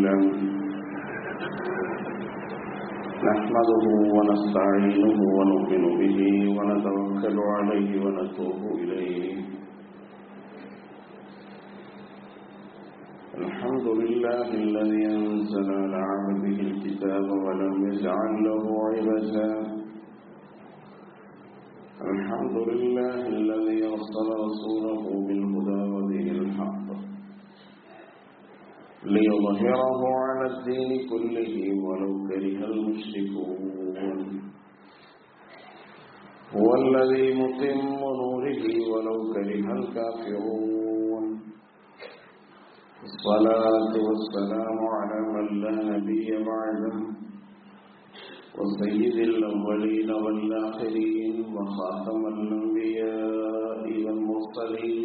لله نحمده ونستعينه ونؤمن به ونتوكل عليه ونتوب إليه الحمد لله الذي أنزل على عبده الكتاب ولم يجعل له عوجا الحمد لله الذي أرسل رسوله بالهدى ودين الحق ليظهره على الدين كله ولو كره المشركون هو الذي متم نوره ولو كره الكافرون الصلاة والسلام على من لا نبي بعده وسيد الأولين والآخرين وخاتم الأنبياء والمرسلين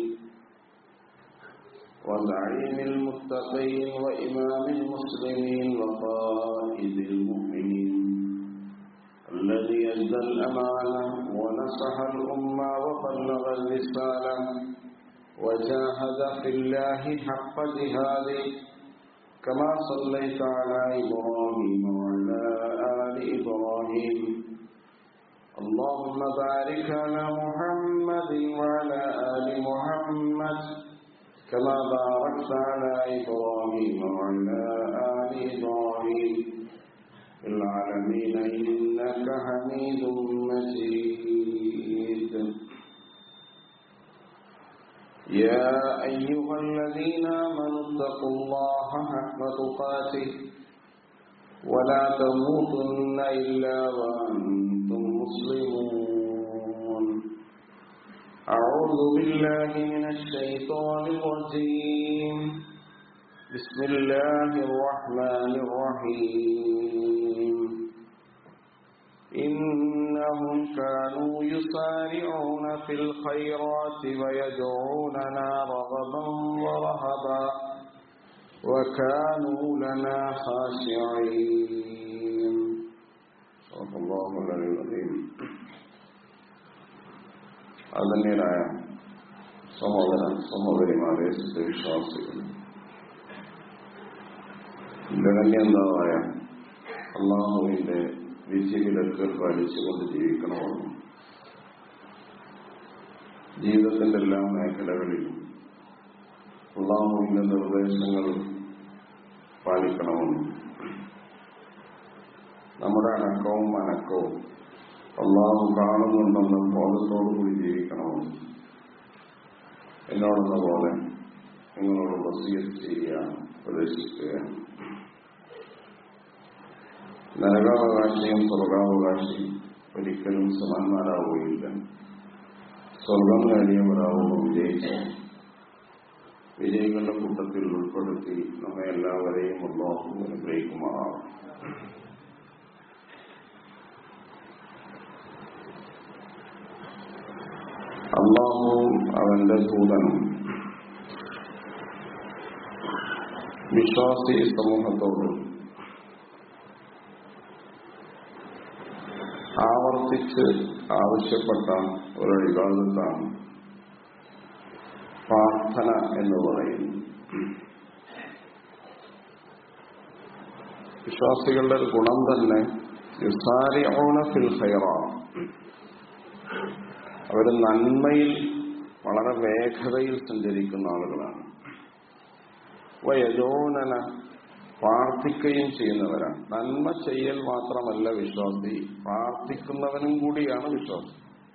وزعيم المتقين وإمام المسلمين وقائد المؤمنين الذي أدى الأمانة ونصح الأمة وبلغ الرسالة وجاهد في الله حق جهاده كما صليت على إبراهيم وعلى آل إبراهيم اللهم بارك على محمد وعلى آل محمد كما باركت على إبراهيم وعلى آل إبراهيم في العالمين إنك حميد مجيد يا أيها الذين آمنوا اتقوا الله حق تقاته ولا تموتن إلا وأنتم مسلمون أعوذ بالله من الشيطان الرجيم بسم الله الرحمن الرحيم إنهم كانوا يسارعون في الخيرات ويدعوننا رغبا ورهبا وكانوا لنا خاشعين صدق الله العلي العظيم ആദരണീയരായ സഹോദര സഹോദരിമാരെ വിശ്വാസികൾ ഗണന്യന്താവായ അള്ളാഹുവിന്റെ വിധിവിലക്ക് പാലിച്ചുകൊണ്ട് ജീവിക്കണമെന്നും ജീവിതത്തിന്റെ എല്ലാ മേഖലകളിലും അള്ളാഹുവിന്റെ നിർദ്ദേശങ്ങൾ പാലിക്കണമെന്നും നമ്മുടെ അടക്കവും അനക്കവും അള്ളാഹു കാണുന്നുണ്ടെന്ന ബോധത്തോടുകൂടി ജീവിക്കണമെന്നും എന്നോടെന്ന പോലെ നിങ്ങളോട് വസീയത്ത് ചെയ്യുകയാണ് ഉപദേശിക്കുകയാണ് നരകാവകാശിയും സ്വർഗാവകാശിയും ഒരിക്കലും സമാന്മാരാവുകയില്ല സ്വർഗം നേടിയവരാവുമ്പോൾ വിജയിച്ചു വിജയികളുടെ കൂട്ടത്തിൽ ഉൾപ്പെടുത്തി നമ്മെ എല്ലാവരെയും അള്ളാഹു അനുഗ്രഹിക്കുമാറാവും അള്ളാഹുവും അവന്റെ ദൂതനും വിശ്വാസി സമൂഹത്തോട് ആവർത്തിച്ച് ആവശ്യപ്പെട്ട ഒരു വിവാദത്താണ് പ്രാർത്ഥന എന്ന് പറയുന്നു വിശ്വാസികളുടെ ഒരു ഗുണം തന്നെ യുസാരിഊന ഫിൽ ഖൈറാണ് അവർ നന്മയിൽ വളരെ വേഗതയിൽ സഞ്ചരിക്കുന്ന ആളുകളാണ് വയജോനന പ്രാർത്ഥിക്കുകയും ചെയ്യുന്നവരാണ് നന്മ ചെയ്യൽ മാത്രമല്ല വിശ്വാസി പ്രാർത്ഥിക്കുന്നവനും കൂടിയാണ് വിശ്വാസി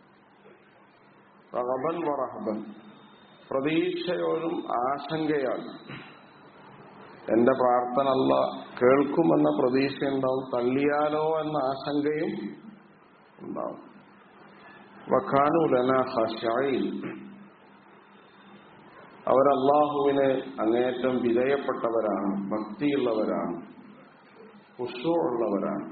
റഹബൻ വറഹബൻ പ്രതീക്ഷയോടും ആശങ്കയാണ് എന്റെ പ്രാർത്ഥന അല്ല കേൾക്കുമെന്ന പ്രതീക്ഷ ഉണ്ടാവും തള്ളിയാലോ എന്ന ആശങ്കയും ഉണ്ടാവും വഖാനുലന ഹഷായി അവരല്ലാഹുവിന് അങ്ങേറ്റം വിധേയപ്പെട്ടവരാണ് ഭക്തിയുള്ളവരാണ് ഉള്ളവരാണ്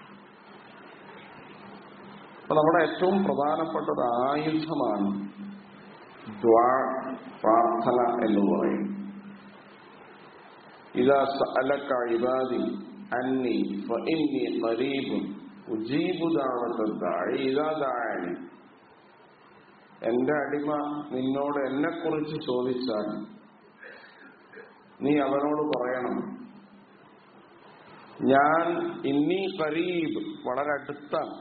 അപ്പൊ നമ്മുടെ ഏറ്റവും പ്രധാനപ്പെട്ട ഒരു ആയുധമാണ് ദ്വാ പ്രാർത്ഥന എന്ന് പറയും ഇതാ സഅലക ഇബാദി അന്നി ഫഇന്നി ഖരീബുൻ ഉജീബു ദഅവത ദാഇ ഇദാ ദഅനി എന്റെ അടിമ നിന്നോട് എന്നെക്കുറിച്ച് ചോദിച്ചാൽ നീ അവനോട് പറയണം ഞാൻ ഇന്നി കരീബ് വളരെ അടുത്താണ്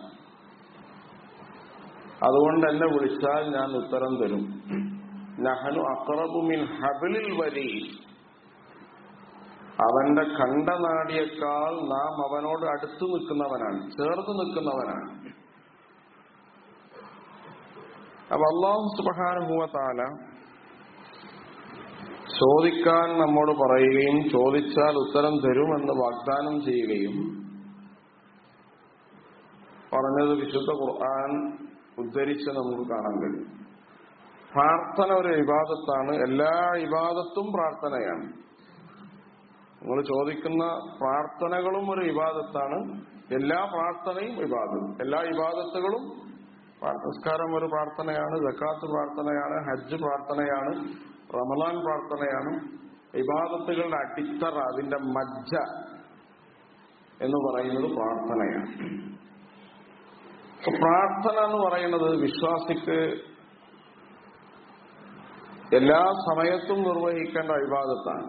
അതുകൊണ്ട് എന്നെ വിളിച്ചാൽ ഞാൻ ഉത്തരം തരും നഹനു അക്രബുമിൻ ഹബിലിൽ വരി അവന്റെ കണ്ടനാടിയേക്കാൾ നാം അവനോട് അടുത്തു നിൽക്കുന്നവനാണ് ചേർന്ന് നിൽക്കുന്നവനാണ് അപ്പൊ അള്ളാഹു സുബാനുഭവ താല ചോദിക്കാൻ നമ്മോട് പറയുകയും ചോദിച്ചാൽ ഉത്തരം തരുമെന്ന് വാഗ്ദാനം ചെയ്യുകയും പറഞ്ഞത് വിശുദ്ധ ഖുർആൻ ഉദ്ധരിച്ച് നമുക്ക് കാണാൻ കഴിയും പ്രാർത്ഥന ഒരു വിവാദത്താണ് എല്ലാ വിവാദത്തും പ്രാർത്ഥനയാണ് നിങ്ങൾ ചോദിക്കുന്ന പ്രാർത്ഥനകളും ഒരു വിവാദത്താണ് എല്ലാ പ്രാർത്ഥനയും വിവാദം എല്ലാ വിവാദത്തുകളും നിസ്കാരം ഒരു പ്രാർത്ഥനയാണ് ജക്കാത്ത് പ്രാർത്ഥനയാണ് ഹജ്ജ് പ്രാർത്ഥനയാണ് റമലാൻ പ്രാർത്ഥനയാണ് വിവാദത്തുകളുടെ അടിത്തറ അതിന്റെ മജ്ജ എന്ന് പറയുന്നത് പ്രാർത്ഥനയാണ് പ്രാർത്ഥന എന്ന് പറയുന്നത് വിശ്വാസിക്ക് എല്ലാ സമയത്തും നിർവഹിക്കേണ്ട വിവാദത്താണ്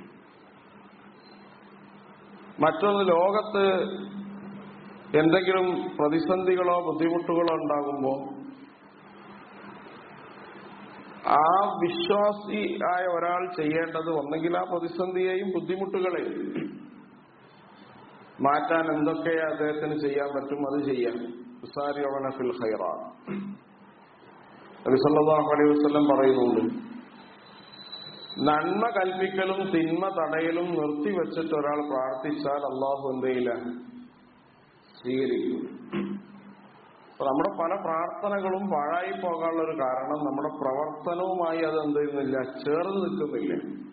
മറ്റൊന്ന് ലോകത്ത് എന്തെങ്കിലും പ്രതിസന്ധികളോ ബുദ്ധിമുട്ടുകളോ ഉണ്ടാകുമ്പോൾ ആ വിശ്വാസി ആയ ഒരാൾ ചെയ്യേണ്ടത് ഒന്നെങ്കിൽ ആ പ്രതിസന്ധിയെയും ബുദ്ധിമുട്ടുകളെയും മാറ്റാൻ എന്തൊക്കെ അദ്ദേഹത്തിന് ചെയ്യാൻ പറ്റും അത് ചെയ്യാം ഉസാരിയോണ ഫിൽ ഖൈറാ നബി സല്ലല്ലാഹു അലൈഹി വസല്ലം പറയുന്നുണ്ട് നന്മ കൽപ്പിക്കലും തിന്മ തടയലും നിർത്തിവെച്ചിട്ട് ഒരാൾ പ്രാർത്ഥിച്ചാൽ അള്ളാഹു എന്തെയില്ല സ്വീകരിക്കും അപ്പൊ നമ്മുടെ പല പ്രാർത്ഥനകളും പാഴായി പോകാനുള്ള ഒരു കാരണം നമ്മുടെ പ്രവർത്തനവുമായി അത് എന്ത് ചെയ്യുന്നില്ല ചേർന്ന് നിൽക്കുന്നില്ല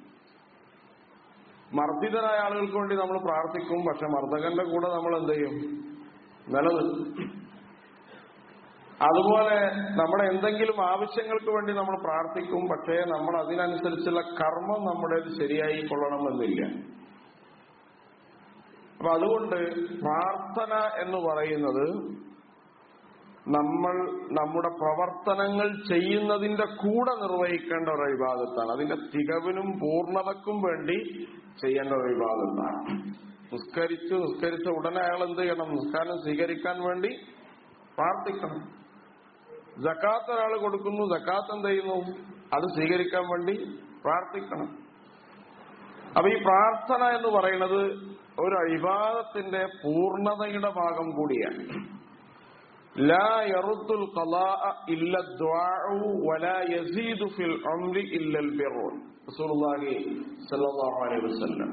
മർദ്ദിതരായ ആളുകൾക്ക് വേണ്ടി നമ്മൾ പ്രാർത്ഥിക്കും പക്ഷെ മർദ്ദകന്റെ കൂടെ നമ്മൾ എന്ത് ചെയ്യും നിലനിൽക്കും അതുപോലെ നമ്മുടെ എന്തെങ്കിലും ആവശ്യങ്ങൾക്ക് വേണ്ടി നമ്മൾ പ്രാർത്ഥിക്കും പക്ഷേ നമ്മൾ അതിനനുസരിച്ചുള്ള കർമ്മം നമ്മുടെ ശരിയായി കൊള്ളണമെന്നില്ല അപ്പൊ അതുകൊണ്ട് പ്രാർത്ഥന എന്ന് പറയുന്നത് നമ്മൾ നമ്മുടെ പ്രവർത്തനങ്ങൾ ചെയ്യുന്നതിന്റെ കൂടെ നിർവഹിക്കേണ്ട ഒരു വിവാദത്താണ് അതിന്റെ തികവിനും പൂർണ്ണതക്കും വേണ്ടി ചെയ്യേണ്ട ഒരു വിവാദത്താണ് നിസ്കരിച്ച് നിസ്കരിച്ച ഉടനെ അയാൾ എന്ത് ചെയ്യണം നിസ്കാരം സ്വീകരിക്കാൻ വേണ്ടി പ്രാർത്ഥിക്കണം ജക്കാത്ത് ഒരാൾ കൊടുക്കുന്നു ജക്കാത്ത് എന്ത് ചെയ്യുന്നു അത് സ്വീകരിക്കാൻ വേണ്ടി പ്രാർത്ഥിക്കണം അപ്പൊ ഈ പ്രാർത്ഥന എന്ന് പറയുന്നത് ഒരു അഴിവാദത്തിന്റെ പൂർണ്ണതയുടെ ഭാഗം കൂടിയാണ് ലാ യറുദ്ദുൽ ഖലാഅ ഇല്ല ദുആഉ വലാ യസീദു ഫിൽ ഉംരി ഇല്ലൽ ബിർറു റസൂലുള്ളാഹി സ്വല്ലല്ലാഹു അലൈഹി വസല്ലം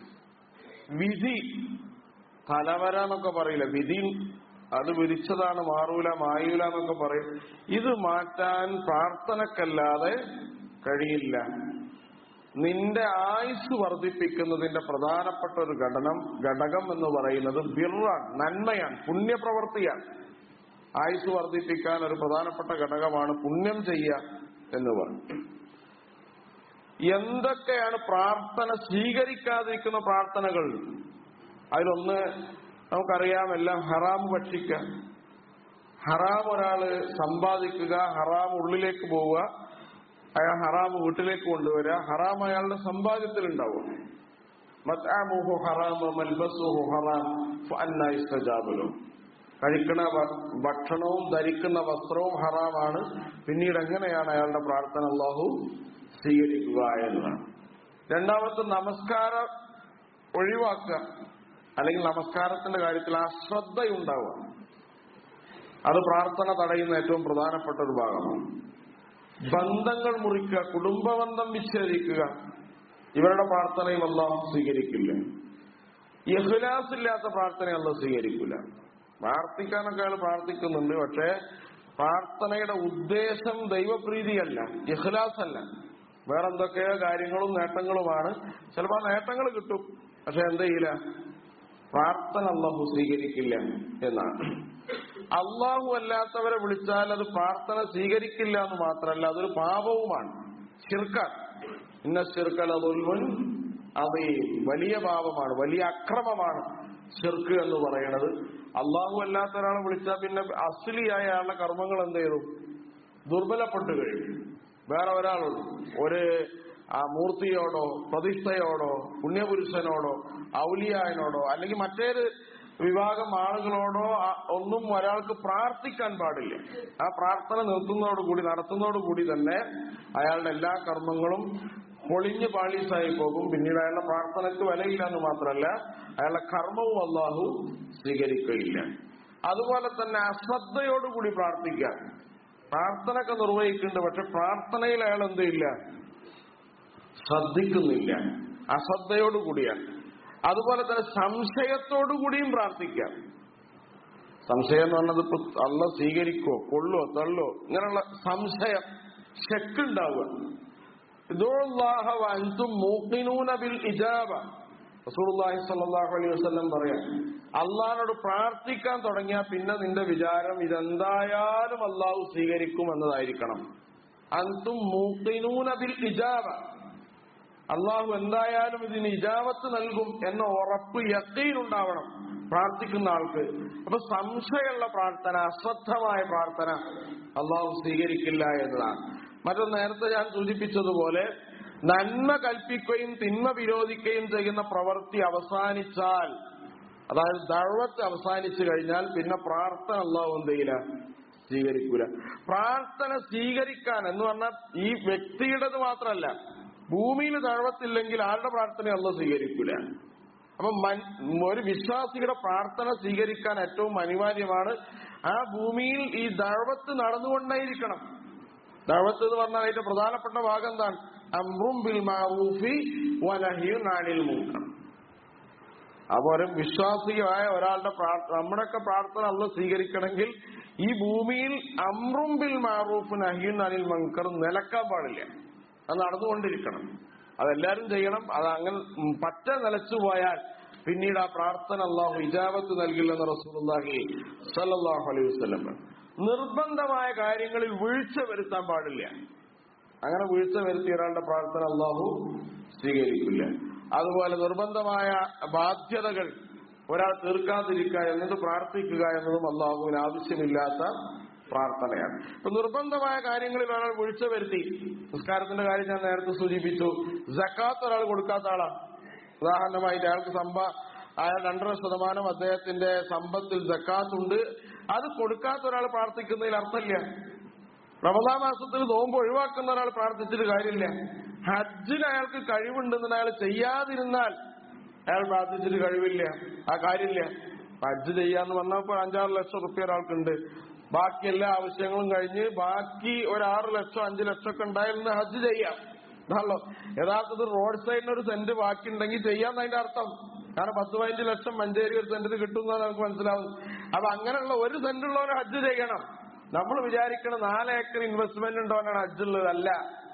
വിധി തലവര എന്നൊക്കെ പറയില്ല വിധി അത് വിരിച്ചതാണ് മാറൂല മായൂല എന്നൊക്കെ പറയും ഇത് മാറ്റാൻ പ്രാർത്ഥനക്കല്ലാതെ കഴിയില്ല നിന്റെ ആയുസ് വർദ്ധിപ്പിക്കുന്നതിന്റെ പ്രധാനപ്പെട്ട ഒരു ഘടനം ഘടകം എന്ന് പറയുന്നത് ബിറാണ് നന്മയാണ് പുണ്യപ്രവർത്തിയാണ് ആയുസ് വർദ്ധിപ്പിക്കാൻ ഒരു പ്രധാനപ്പെട്ട ഘടകമാണ് പുണ്യം ചെയ്യുക എന്ന് പറയും എന്തൊക്കെയാണ് പ്രാർത്ഥന സ്വീകരിക്കാതിരിക്കുന്ന പ്രാർത്ഥനകൾ അതിലൊന്ന് നമുക്കറിയാം എല്ലാം ഹറാം ഭക്ഷിക്കുക ഹറാം ഒരാള് സമ്പാദിക്കുക ഹറാം ഉള്ളിലേക്ക് പോവുക അയാൾ ഹറാം വീട്ടിലേക്ക് കൊണ്ടുവരിക ഹറാം അയാളുടെ സമ്പാദ്യത്തിൽ ഉണ്ടാവും മത്ആമുഹു ഹറാം മൽബസുഹു ഹറാം ഫഅന്നാ യുസ്തജാബുലു കഴിക്കുന്ന ഭക്ഷണവും ധരിക്കുന്ന വസ്ത്രവും ഹറാമാണ് പിന്നീട് എങ്ങനെയാണ് അയാളുടെ പ്രാർത്ഥന അള്ളാഹു സ്വീകരിക്കുക എന്നതാണ് രണ്ടാമത്തെ നമസ്കാരം ഒഴിവാക്കുക അല്ലെങ്കിൽ നമസ്കാരത്തിന്റെ കാര്യത്തിൽ അശ്രദ്ധയുണ്ടാവുക അത് പ്രാർത്ഥന തടയുന്ന ഏറ്റവും പ്രധാനപ്പെട്ട ഒരു ഭാഗമാണ് ബന്ധങ്ങൾ മുറിക്കുക കുടുംബബന്ധം വിച്ഛേദിക്കുക ഇവരുടെ പ്രാർത്ഥനയും അള്ളാഹു സ്വീകരിക്കില്ല ഇഖ്ലാസ് ഇല്ലാത്ത പ്രാർത്ഥന അല്ല സ്വീകരിക്കില്ല പ്രാർത്ഥിക്കാനൊക്കെ അയാൾ പ്രാർത്ഥിക്കുന്നുണ്ട് പക്ഷേ പ്രാർത്ഥനയുടെ ഉദ്ദേശം ദൈവപ്രീതിയല്ല ഇഖ്ലാസ് അല്ല വേറെ എന്തൊക്കെയോ കാര്യങ്ങളും നേട്ടങ്ങളുമാണ് ചിലപ്പോൾ ആ നേട്ടങ്ങൾ കിട്ടും പക്ഷെ എന്ത് ചെയ്യില്ല പ്രാർത്ഥന അള്ളാഹു സ്വീകരിക്കില്ല എന്നാണ് അള്ളാഹു അല്ലാത്തവരെ വിളിച്ചാൽ അത് പ്രാർത്ഥന സ്വീകരിക്കില്ല എന്ന് മാത്രമല്ല അതൊരു പാപവുമാണ് ശിർക്കാൻ ഇന്ന ശിർക്കൽ അതുൽമുൻ അത് വലിയ പാപമാണ് വലിയ അക്രമമാണ് ഷിർക്ക് എന്ന് പറയുന്നത് അള്ളാഹു അല്ലാത്ത ഒരാളെ വിളിച്ചാൽ പിന്നെ അസ്ലിയായ അയാളുടെ കർമ്മങ്ങൾ എന്ത് ചെയ്തു ദുർബലപ്പെട്ടു കഴിഞ്ഞു വേറെ ഒരാളുള്ളൂ ഒരു ആ മൂർത്തിയോടോ പ്രതിഷ്ഠയോടോ പുണ്യപുരുഷനോടോ ഔലിയായനോടോ അല്ലെങ്കിൽ മറ്റേത് വിഭാഗം ആളുകളോടോ ആ- ഒന്നും ഒരാൾക്ക് പ്രാർത്ഥിക്കാൻ പാടില്ല ആ പ്രാർത്ഥന നിർത്തുന്നതോടുകൂടി നടത്തുന്നതോടുകൂടി തന്നെ അയാളുടെ എല്ലാ കർമ്മങ്ങളും പൊളിഞ്ഞ് പാളീസായി പോകും പിന്നീട് അയാളുടെ പ്രാർത്ഥനയ്ക്ക് വിലയില്ല എന്ന് മാത്രമല്ല അയാളുടെ കർമ്മവും അള്ളാഹു സ്വീകരിക്കുകയില്ല അതുപോലെ തന്നെ അശ്രദ്ധയോടുകൂടി പ്രാർത്ഥിക്കുക പ്രാർത്ഥനയൊക്കെ നിർവഹിക്കുന്നുണ്ട് പക്ഷെ പ്രാർത്ഥനയിൽ അയാൾ എന്ത് ഇല്ല ശ്രദ്ധിക്കുന്നില്ല അശ്രദ്ധയോടുകൂടിയാണ് അതുപോലെ തന്നെ സംശയത്തോടുകൂടിയും പ്രാർത്ഥിക്കാം സംശയം എന്ന് പറഞ്ഞത് ഇപ്പൊ അല്ല സ്വീകരിക്കോ കൊള്ളോ തള്ളോ ഇങ്ങനെയുള്ള സംശയം ഷെക്കുണ്ടാവുക ഇതോള്ളാഹ വൻതും മൂക്കിനൂന ബിൽ ഇജാബ റസൂലുള്ളാഹി സ്വല്ലല്ലാഹു അലൈഹി വസല്ലം പറയാം അള്ളാഹിനോട് പ്രാർത്ഥിക്കാൻ തുടങ്ങിയാൽ പിന്നെ നിന്റെ വിചാരം ഇതെന്തായാലും അള്ളാഹു സ്വീകരിക്കും എന്നതായിരിക്കണം അന്തും മൂക്കിനൂന ബിൽ ഇജാബ അള്ളാഹു എന്തായാലും ഇതിന് ഇജാവത്ത് നൽകും എന്ന ഉറപ്പ് യക്കീനുണ്ടാവണം പ്രാർത്ഥിക്കുന്ന ആൾക്ക് അപ്പൊ സംശയമുള്ള പ്രാർത്ഥന അശ്രദ്ധമായ പ്രാർത്ഥന അള്ളാഹു സ്വീകരിക്കില്ല എന്നതാണ് മറ്റൊന്ന് നേരത്തെ ഞാൻ സൂചിപ്പിച്ചതുപോലെ നന്മ കൽപ്പിക്കുകയും തിന്മ വിരോധിക്കുകയും ചെയ്യുന്ന പ്രവൃത്തി അവസാനിച്ചാൽ അതായത് ദഴവത്ത് അവസാനിച്ചു കഴിഞ്ഞാൽ പിന്നെ പ്രാർത്ഥന അള്ളാഹു എന്ത് ചെയ്യില്ല സ്വീകരിക്കൂല പ്രാർത്ഥന സ്വീകരിക്കാൻ എന്ന് പറഞ്ഞാൽ ഈ വ്യക്തിയുടേത് മാത്രമല്ല ഭൂമിയിൽ ദഴവത്തില്ലെങ്കിൽ ആരുടെ പ്രാർത്ഥന അള്ളാഹ് സ്വീകരിക്കൂല അപ്പൊ മൻ- ഒരു വിശ്വാസിയുടെ പ്രാർത്ഥന സ്വീകരിക്കാൻ ഏറ്റവും അനിവാര്യമാണ് ആ ഭൂമിയിൽ ഈ ദഴവത്ത് നടന്നുകൊണ്ടേയിരിക്കണം ദഴവത്ത് എന്ന് പറഞ്ഞാൽ അതിന്റെ പ്രധാനപ്പെട്ട ഭാഗം എന്താണ് അമ്രും ബിൽ മാറൂഫി വനഹിയും നാണിൽ മുങ്കർ അപ്പൊ ഒരു വിശ്വാസിയായ ഒരാളുടെ പ്രാർത്ഥന നമ്മുടെയൊക്കെ പ്രാർത്ഥന അല്ല സ്വീകരിക്കണമെങ്കിൽ ഈ ഭൂമിയിൽ അമ്രും ബിൽ മാറൂഫ് നഹിയും അനിൽ മങ്കർ നിലക്കാൻ പാടില്ല അത് നടന്നുകൊണ്ടിരിക്കണം അതെല്ലാരും ചെയ്യണം അത് അങ്ങനെ ഉം പറ്റ നിലച്ചു പോയാൽ പിന്നീട് ആ പ്രാർത്ഥന അള്ളാഹു ഇജാബത്ത് നൽകില്ലെന്ന് റസൂലുള്ളാഹി സല്ലല്ലാഹു അലൈഹി വസല്ലം നിർബന്ധമായ കാര്യങ്ങളിൽ വീഴ്ച വരുത്താൻ പാടില്ല അങ്ങനെ വീഴ്ച വരുത്തിയ ഒരാളുടെ പ്രാർത്ഥന അള്ളാഹു സ്വീകരിക്കില്ല അതുപോലെ നിർബന്ധമായ ബാധ്യതകൾ ഒരാൾ തീർക്കാതിരിക്കുക എന്നത് പ്രാർത്ഥിക്കുക എന്നതും അള്ളാഹുവിന് ആവശ്യമില്ലാത്ത പ്രാർത്ഥനയാണ് ഇപ്പൊ നിർബന്ധമായ കാര്യങ്ങളിൽ ഒരാൾ വീഴ്ച വരുത്തി നിസ്കാരത്തിന്റെ കാര്യം ഞാൻ നേരത്തെ സൂചിപ്പിച്ചു ജക്കാത്ത് ഒരാൾ കൊടുക്കാത്ത ആളാണ് ഉദാഹരണമായിട്ട് അയാൾക്ക് സമ്പ അയാൾ രണ്ടര ശതമാനം അദ്ദേഹത്തിന്റെ സമ്പത്തിൽ ജക്കാത്തുണ്ട് അത് കൊടുക്കാത്ത ഒരാൾ പ്രാർത്ഥിക്കുന്നതിൽ അർത്ഥമില്ല റമദാ മാസത്തിൽ നോമ്പ് ഒഴിവാക്കുന്ന ഒരാൾ പ്രാർത്ഥിച്ചിട്ട് കാര്യമില്ല ഹജ്ജിന് അയാൾക്ക് കഴിവുണ്ടെന്ന് അയാൾ ചെയ്യാതിരുന്നാൽ അയാൾ പ്രാർത്ഥിച്ചിട്ട് കഴിവില്ല ആ കാര്യമില്ല ഹജ്ജ് ചെയ്യാന്ന് പറഞ്ഞപ്പോൾ അഞ്ചാറ് ലക്ഷം റുപ്യ ഒരാൾക്കുണ്ട് ബാക്കി എല്ലാ ആവശ്യങ്ങളും കഴിഞ്ഞ് ബാക്കി ഒരു ആറ് ലക്ഷം അഞ്ചു ലക്ഷം ഒക്കെ ഉണ്ടായിരുന്നു ഹജ്ജ് ചെയ്യാം ഇതാണല്ലോ യഥാർത്ഥത്തിൽ റോഡ് സൈഡിന് ഒരു സെന്റ് ബാക്കി ഉണ്ടെങ്കിൽ ചെയ്യാന്ന് അതിന്റെ അർത്ഥം കാരണം പത്ത് പതിനഞ്ച് ലക്ഷം മഞ്ചേരി ഒരു സെന്റിന് കിട്ടുമെന്നാണ് നമുക്ക് മനസ്സിലാവും അപ്പൊ അങ്ങനെയുള്ള ഒരു സെന്റ് ഉള്ളവർ ഹജ്ജ് ചെയ്യണം നമ്മൾ വിചാരിക്കണം നാല് ഏക്കർ ഇൻവെസ്റ്റ്മെന്റ് ഉണ്ടോന്നാണ് ഹജ്ജുള്ളത് അല്ല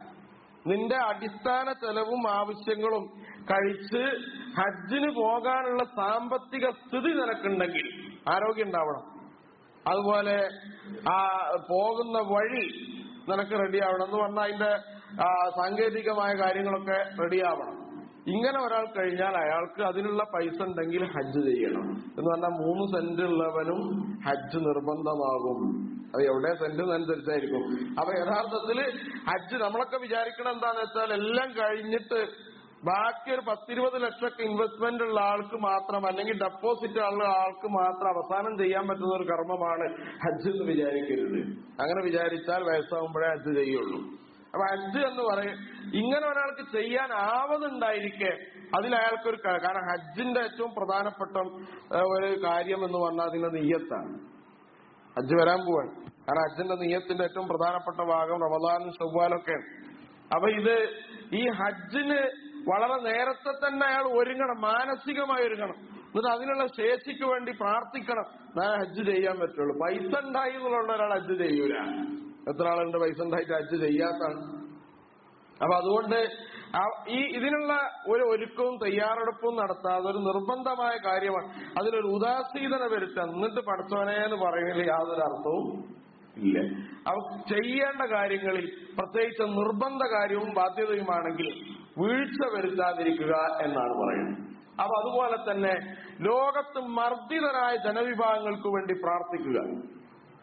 നിന്റെ അടിസ്ഥാന ചെലവും ആവശ്യങ്ങളും കഴിച്ച് ഹജ്ജിന് പോകാനുള്ള സാമ്പത്തിക സ്ഥിതി നിനക്കുണ്ടെങ്കിൽ ആരോഗ്യം ഉണ്ടാവണം അതുപോലെ ആ പോകുന്ന വഴി നിനക്ക് റെഡിയാവണം എന്ന് പറഞ്ഞാൽ അതിന്റെ ആ, സാങ്കേതികമായ കാര്യങ്ങളൊക്കെ റെഡിയാവണം ഇങ്ങനെ ഒരാൾ കഴിഞ്ഞാൽ അയാൾക്ക് അതിനുള്ള പൈസ ഉണ്ടെങ്കിൽ ഹജ്ജ് ചെയ്യണം എന്ന് പറഞ്ഞാൽ മൂന്ന് സെന്റ് ഉള്ളവനും ഹജ്ജ് നിർബന്ധമാകും അത് എവിടെ സെന്റ് അനുസരിച്ചായിരിക്കും അപ്പൊ യഥാർത്ഥത്തിൽ ഹജ്ജ് നമ്മളൊക്കെ വിചാരിക്കണം എന്താന്ന് വെച്ചാൽ എല്ലാം കഴിഞ്ഞിട്ട് ബാക്കി ഒരു പത്തിരുപത് ലക്ഷമൊക്കെ ഇൻവെസ്റ്റ്മെന്റ് ഉള്ള ആൾക്ക് മാത്രം അല്ലെങ്കിൽ ഡെപ്പോസിറ്റ് ഉള്ള ആൾക്ക് മാത്രം അവസാനം ചെയ്യാൻ പറ്റുന്ന ഒരു കർമ്മമാണ് ഹജ്ജ് എന്ന് വിചാരിക്കരുത് അങ്ങനെ വിചാരിച്ചാൽ വയസ്സാകുമ്പോഴേ ഹജ്ജ് ചെയ്യുള്ളൂ അപ്പൊ ഹജ്ജ് എന്ന് പറയും ഇങ്ങനെ ഒരാൾക്ക് ചെയ്യാൻ ആവതുണ്ടായിരിക്കെ അതിൽ അയാൾക്കൊരു ക- കാരണം ഹജ്ജിന്റെ ഏറ്റവും പ്രധാനപ്പെട്ട ഏഹ്, ഒരു കാര്യം എന്ന് പറഞ്ഞാൽ അതിന്റെ നെയ്യത്താണ് ഹജ്ജ് വരാൻ പോവാണ് കാരണം ഹജ്ജിന്റെ നെയ്യത്തിന്റെ ഏറ്റവും പ്രധാനപ്പെട്ട ഭാഗം റമദാനും ചൊവ്വാലൊക്കെയാണ് അപ്പൊ ഇത് ഈ ഹജ്ജിന് വളരെ നേരത്തെ തന്നെ അയാൾ ഒരുങ്ങണം മാനസികമായി ഒരുങ്ങണം എന്നിട്ട് അതിനുള്ള ശേഷിക്ക് വേണ്ടി പ്രാർത്ഥിക്കണം ഞാൻ ഹജ്ജ് ചെയ്യാൻ പറ്റുള്ളൂ പൈസ ഉണ്ടായി എന്നുള്ള ഒരാൾ ഹജ്ജ് ചെയ്യൂല എത്ര ആളുണ്ട് പൈസ ഉണ്ടായിട്ട് ഹജ്ജ് ചെയ്യാത്താണ് അപ്പൊ അതുകൊണ്ട് ആ- ഈ ഇതിനുള്ള ഒരു ഒരുക്കവും തയ്യാറെടുപ്പും നടത്താതെ ഒരു നിർബന്ധമായ കാര്യമാണ് അതിലൊരു ഉദാസീനത വരുത്തുക എന്നിട്ട് പഠിച്ചവനെ എന്ന് പറയുന്നതിൽ യാതൊരു അർത്ഥവും ഇല്ല അപ്പൊ ചെയ്യേണ്ട കാര്യങ്ങളിൽ പ്രത്യേകിച്ച് നിർബന്ധ കാര്യവും ബാധ്യതയുമാണെങ്കിൽ വീഴ്ച വരുത്താതിരിക്കുക എന്നാണ് പറയുന്നത് അപ്പൊ അതുപോലെ തന്നെ ലോകത്ത് മർദ്ദിതരായ ജനവിഭാഗങ്ങൾക്ക് വേണ്ടി പ്രാർത്ഥിക്കുക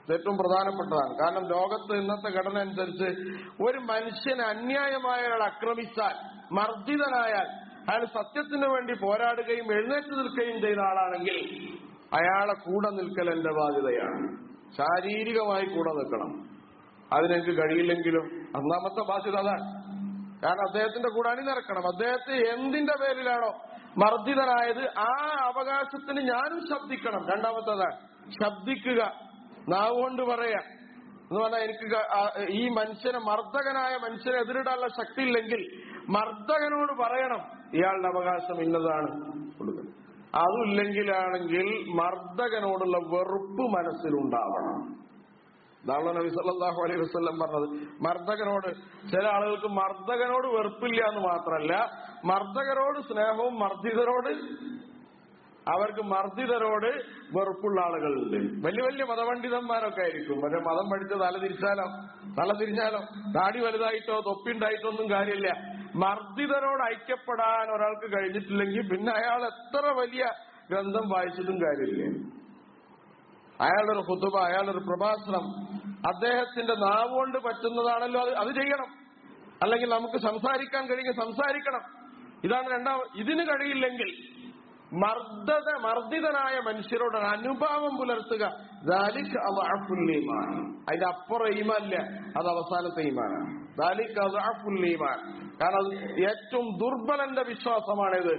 ഇത് ഏറ്റവും പ്രധാനപ്പെട്ടതാണ് കാരണം ലോകത്ത് ഇന്നത്തെ ഘടന അനുസരിച്ച് ഒരു മനുഷ്യനെ അന്യായമായ അയാൾ ആക്രമിച്ചാൽ മർദ്ദിതനായാൽ അയാൾ സത്യത്തിന് വേണ്ടി പോരാടുകയും എഴുന്നേറ്റ് നിൽക്കുകയും ചെയ്ത ആളാണെങ്കിൽ അയാളെ കൂടെ നിൽക്കൽ എന്റെ ബാധ്യതയാണ് ശാരീരികമായി കൂടെ നിൽക്കണം അതിനെനിക്ക് കഴിയില്ലെങ്കിലും ഒന്നാമത്തെ ബാധ്യത അതാണ് കാരണം അദ്ദേഹത്തിന്റെ കൂടെ അണിനിരക്കണം അദ്ദേഹത്തെ എന്തിന്റെ പേരിലാണോ മർദ്ദിതനായത് ആ അവകാശത്തിന് ഞാനും ശബ്ദിക്കണം രണ്ടാമത്തേതാണ് ശബ്ദിക്കുക നാവ് കൊണ്ട് പറയാ എന്ന് പറഞ്ഞാൽ എനിക്ക് ക- ആ, ഈ മനുഷ്യനെ മർദ്ദകനായ മനുഷ്യനെ എതിരിടാനുള്ള ശക്തി ഇല്ലെങ്കിൽ മർദ്ദകനോട് പറയണം ഇയാളുടെ അവകാശം ഇന്നതാണ് കൊടുക്കുന്നത് അതുമില്ലെങ്കിലാണെങ്കിൽ മർദ്ദകനോടുള്ള വെറുപ്പ് മനസ്സിലുണ്ടാവണം ഇതാണ് നബി സല്ലല്ലാഹു അലൈഹി വസല്ലം പറഞ്ഞത് മർദ്ദകനോട് ചില ആളുകൾക്ക് മർദ്ദകനോട് വെറുപ്പില്ല എന്ന് മാത്രമല്ല മർദ്ദകരോട് സ്നേഹവും മർദ്ദിതരോട് അവർക്ക് മർദ്ദിതരോട് വെറുപ്പുള്ള ആളുകളുണ്ട് വലിയ വലിയ മതപണ്ഡിതന്മാരൊക്കെ ആയിരിക്കും പക്ഷെ മതം പഠിച്ച് തല തിരിച്ചാലോ തല തിരിഞ്ഞാലോ താടി വലുതായിട്ടോ തൊപ്പിണ്ടായിട്ടോ ഒന്നും കാര്യമില്ല മർദ്ദിതരോട് ഐക്യപ്പെടാൻ ഒരാൾക്ക് കഴിഞ്ഞിട്ടില്ലെങ്കിൽ പിന്നെ അയാൾ എത്ര വലിയ ഗ്രന്ഥം വായിച്ചിട്ടും കാര്യമില്ല അയാളുടെ ഒരു ഹുതുബ അയാളുടെ ഒരു പ്രഭാഷണം അദ്ദേഹത്തിന്റെ നാവ് കൊണ്ട് പറ്റുന്നതാണല്ലോ അത് അത് ചെയ്യണം അല്ലെങ്കിൽ നമുക്ക് സംസാരിക്കാൻ കഴിയുമെങ്കിൽ സംസാരിക്കണം ഇതാണ് രണ്ടാം ഇതിന് കഴിയില്ലെങ്കിൽ മർദ്ദത മർദ്ദിതനായ മനുഷ്യരോട് അനുഭാവം പുലർത്തുക ദാലിക് അദ്അഫുൽ ഈമാൻ അതിന്റെ അപ്പുറം ഈമാനില്ല അത് അവസാനത്തെ ഈമാനാണ് ദാലിക് അദ്അഫുൽ ഈമാൻ കാരണം അത് ഏറ്റവും ദുർബലന്റെ വിശ്വാസമാണിത്